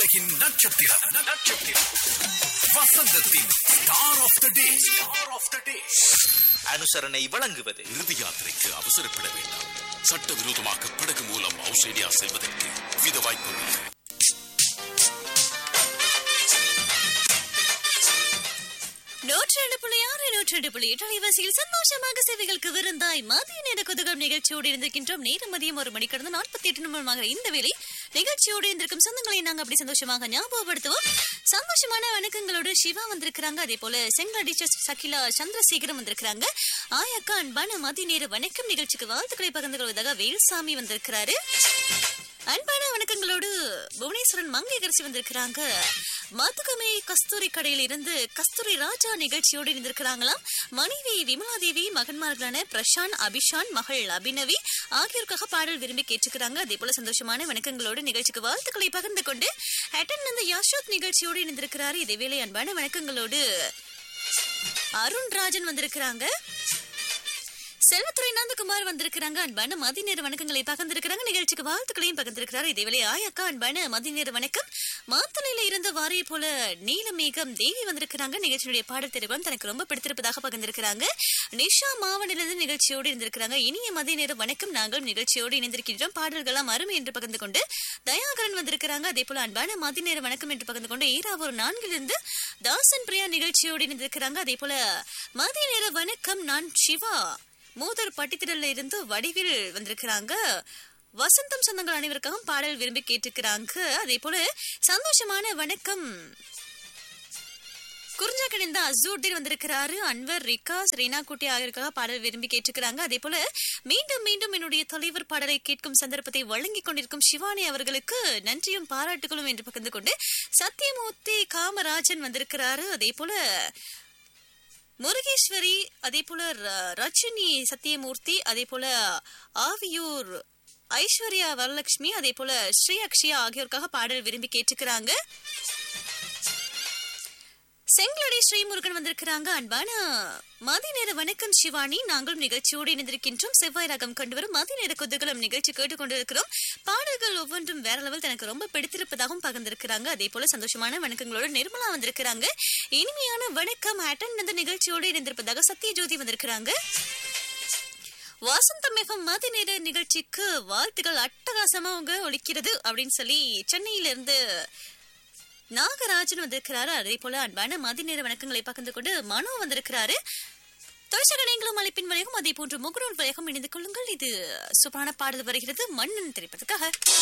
திரையுலகின் நட்சத்திரம் நட்சத்திரம் வசந்தத்தின் star of the day star of the day அனுசரணை வழங்குவது இறுதி யாத்திரைக்கு அவசரப்பட வேண்டாம் சட்டவிரோதமாக படகு மூலம் ஆஸ்திரேலியா செல்வதற்கு வித வாய்ப்புள்ளது நூற்றி ரெண்டு புள்ளி ஆறு நூற்றி ரெண்டு புள்ளி எட்டு அலைவாசியில் சந்தோஷமாக சேவைகளுக்கு விருந்தாய் மதிய நேர குதுகம் நிகழ்ச்சியோடு இருந்திருக்கின்றோம் நேரம் மதியம் ஒரு மணி கடந்து நாற்பத்தி எட்டு நிமிடமாக இந்த வேளை நிகழ்ச்சியோடு இருந்திருக்கும் சொந்தங்களை நாங்க அப்படி சந்தோஷமாக ஞாபகப்படுத்துவோம் சந்தோஷமான வணக்கங்களோடு சிவா வந்திருக்கிறாங்க அதே போல செங்கல் டீச்சர் சகிலா சந்திரசேகரம் வந்திருக்கிறாங்க ஆயக்கா அன்பான மதிய நேர வணக்கம் நிகழ்ச்சிக்கு வாழ்த்துக்களை பகிர்ந்து கொள்வதாக வேல்சாமி வந்திருக்கிறாரு அன்பான வணக்கங்களோடு புவனேஸ்வரன் மங்கையரசி வந்திருக்கிறாங்க மதுகமை கஸ்தூரி கடையில் இருந்து கஸ்தூரி ராஜா நிகழ்ச்சியோடு இருந்திருக்கிறாங்களாம் மனைவி விமலாதேவி மகன்மார்களான பிரசாந்த் அபிஷான் மகள் அபினவி ஆகியோருக்காக பாடல் விரும்பி கேட்டுக்கிறாங்க அதே போல சந்தோஷமான வணக்கங்களோடு நிகழ்ச்சிக்கு வாழ்த்துக்களை பகிர்ந்து கொண்டு ஹட்டன் இந்த யாஷோத் நிகழ்ச்சியோடு இருந்திருக்கிறாரு இதேவேளை அன்பான வணக்கங்களோடு அருண் ராஜன் வந்திருக்கிறாங்க செல்வத்துறை நந்தகுமார் வந்திருக்கிறாங்க அன்பான மதி நேர வணக்கங்களை பகிர்ந்திருக்கிறாங்க நிகழ்ச்சிக்கு வாழ்த்துக்களையும் பகிர்ந்திருக்கிறார் இதேவேளை ஆயாக்கா அன்பான மதி நேர வணக்கம் மாத்தலையில இருந்த வாரியை போல நீலமேகம் தேவி வந்திருக்கிறாங்க நிகழ்ச்சியுடைய பாடல் தெரிவம் தனக்கு ரொம்ப பிடித்திருப்பதாக பகிர்ந்திருக்கிறாங்க நிஷா மாவனிலிருந்து நிகழ்ச்சியோடு இருந்திருக்கிறாங்க இனிய மதிய நேர வணக்கம் நாங்கள் நிகழ்ச்சியோடு இணைந்திருக்கின்றோம் பாடல்களாம் அருமை என்று பகிர்ந்து கொண்டு தயாகரன் வந்திருக்கிறாங்க அதே போல அன்பான மதி நேர வணக்கம் என்று பகிர்ந்து கொண்டு ஈராவூர் நான்கிலிருந்து தாசன் பிரியா நிகழ்ச்சியோடு இணைந்திருக்கிறாங்க அதே போல மதிய நேர வணக்கம் நான் சிவா மூதர் பட்டித்திடல்ல இருந்து வடிவில் வந்திருக்கிறாங்க வசந்தம் சொந்தங்கள் அனைவருக்காகவும் பாடல் விரும்பி கேட்டுக்கிறாங்க அதே போல சந்தோஷமான வணக்கம் குறிஞ்சாக்கணிந்த அசூர்தீன் வந்திருக்கிறாரு அன்வர் ரிகாஸ் ரீனா குட்டி ஆகியோருக்காக பாடல் விரும்பி கேட்டுக்கிறாங்க அதே போல மீண்டும் மீண்டும் என்னுடைய தலைவர் பாடலை கேட்கும் சந்தர்ப்பத்தை வழங்கிக் கொண்டிருக்கும் சிவானி அவர்களுக்கு நன்றியும் பாராட்டுகளும் என்று பகிர்ந்து கொண்டு சத்தியமூர்த்தி காமராஜன் வந்திருக்கிறாரு அதே போல முருகேஸ்வரி அதே போல ர- ரஜினி சத்தியமூர்த்தி அதே போல ஆவியூர் ஐஸ்வர்யா வரலட்சுமி அதே போல ஸ்ரீ அக்ஷயா ஆகியோருக்காக பாடல் விரும்பி கேட்டுக்கிறாங்க செங்கலடி ஸ்ரீமுருகன் வந்திருக்கிறாங்க அன்பான மதி நேர வணக்கம் சிவானி நாங்களும் நிகழ்ச்சியோடு இணைந்திருக்கின்றோம் செவ்வாய் ரகம் கொண்டு வரும் மதி நேர குதூகலம் நிகழ்ச்சி கேட்டுக்கொண்டிருக்கிறோம் பாடல்கள் ஒவ்வொன்றும் வேற லெவல் தனக்கு ரொம்ப பிடித்திருப்பதாகவும் பகிர்ந்திருக்கிறாங்க அதே போல சந்தோஷமான வணக்கங்களோடு நிர்மலா வந்திருக்கிறாங்க இனிமையான வணக்கம் அட்டன் அந்த நிகழ்ச்சியோடு இணைந்திருப்பதாக சத்யஜோதி வந்திருக்கிறாங்க வசந்த மிகம் மதி நேர நிகழ்ச்சிக்கு வாழ்த்துக்கள் அட்டகாசமா அவங்க ஒழிக்கிறது அப்படின்னு சொல்லி சென்னையில இருந்து நாகராஜன் வந்திருக்கிறாரு அதே போல அன்பான மதி நேர வணக்கங்களை பகிர்ந்து கொண்டு மனோ வந்திருக்கிறாரு தொழிற்சக நீங்களும் அழைப்பின் வழியாகவும் அதே போன்று முகநூல் வழியாகவும் இணைந்து கொள்ளுங்கள் இது சூப்பரான பாடல் வருகிறது மன்னன் திரைப்பதற்காக